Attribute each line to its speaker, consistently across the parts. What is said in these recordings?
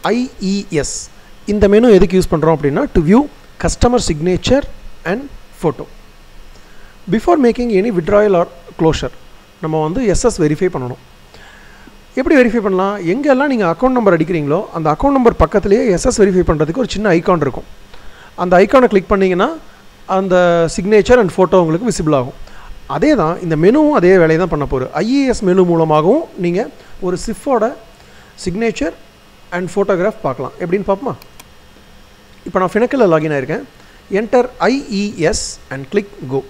Speaker 1: IES இந்த menu எதுக்கு use பண்ணுறோம் அப்படின்னா to view customer signature and photo before making any withdrawal or closure நம்ம வந்து எஸ்எஸ் வெரிஃபை பண்ணணும் எப்படி வெரிஃபை பண்ணலாம் எங்கெல்லாம் நீங்கள் அக்கௌண்ட் நம்பர் அடிக்கிறீங்களோ அந்த அக்கௌண்ட் நம்பர் பக்கத்துலேயே எஸ்எஸ் வெரிஃபை பண்ணுறதுக்கு ஒரு சின்ன ஐகான் இருக்கும் அந்த ஐகானை கிளிக் பண்ணிங்கன்னா அந்த சிக்னேச்சர் அண்ட் ஃபோட்டோ உங்களுக்கு விசிபிள் ஆகும் அதே தான் இந்த மெனுவும் அதே வேலையை தான் பண்ண போகுது ஐஏஎஸ் மெனு மூலமாகவும் நீங்கள் ஒரு சிஃபோட சிக்னேச்சர் அண்ட் ஃபோட்டோகிராஃப் பார்க்கலாம் எப்படின்னு பார்ப்போமா இப்போ நான் ஃபினக்கில் லாகின் ஆயிருக்கேன் enter IES and click go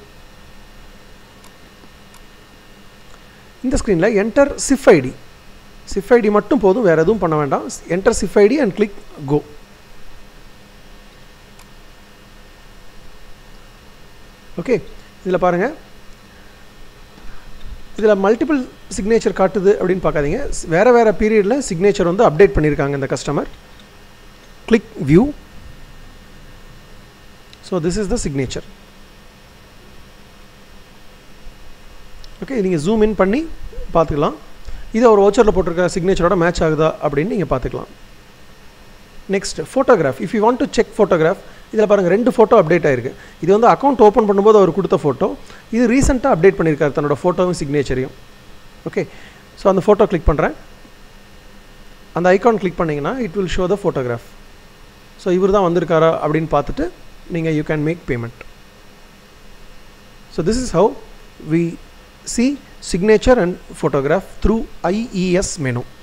Speaker 1: இந்த ஸ்க்ரீனில் enter CIF ID CIF ID மட்டும் போதும் வேறு எதுவும் பண்ண வேண்டாம் enter CIF ID and click go okay இதில் பாருங்கள் இதில் மல்டிபிள் சிக்னேச்சர் காட்டுது அப்படின்னு பார்க்காதீங்க வேறு வேறு பீரியடில் சிக்னேச்சர் வந்து அப்டேட் பண்ணியிருக்காங்க இந்த customer click view so this is the signature okay நீங்கள் ஜூம் இன் பண்ணி பார்த்துக்கலாம் இது ஒரு ஓச்சரில் போட்டிருக்க சிக்னேச்சரோட மேட்ச் ஆகுதா அப்படின்னு நீங்கள் பார்த்துக்கலாம் next photograph if you want to check photograph இதில் பாருங்கள் ரெண்டு ஃபோட்டோ அப்டேட் ஆயிருக்கு இது வந்து அக்கௌண்ட் ஓப்பன் பண்ணும்போது அவர் கொடுத்த ஃபோட்டோ இது ரீசெண்டாக அப்டேட் பண்ணியிருக்காரு தன்னோட ஃபோட்டோவும் சிக்னேச்சரையும் ஓகே ஸோ அந்த ஃபோட்டோ கிளிக் பண்ணுறேன் அந்த ஐகான் கிளிக் பண்ணிங்கன்னா it will show the photograph so இவர் தான் வந்திருக்காரா அப்படின்னு பார்த்துட்டு நீங்கள் you can make payment so this is how we see signature and photograph through IES menu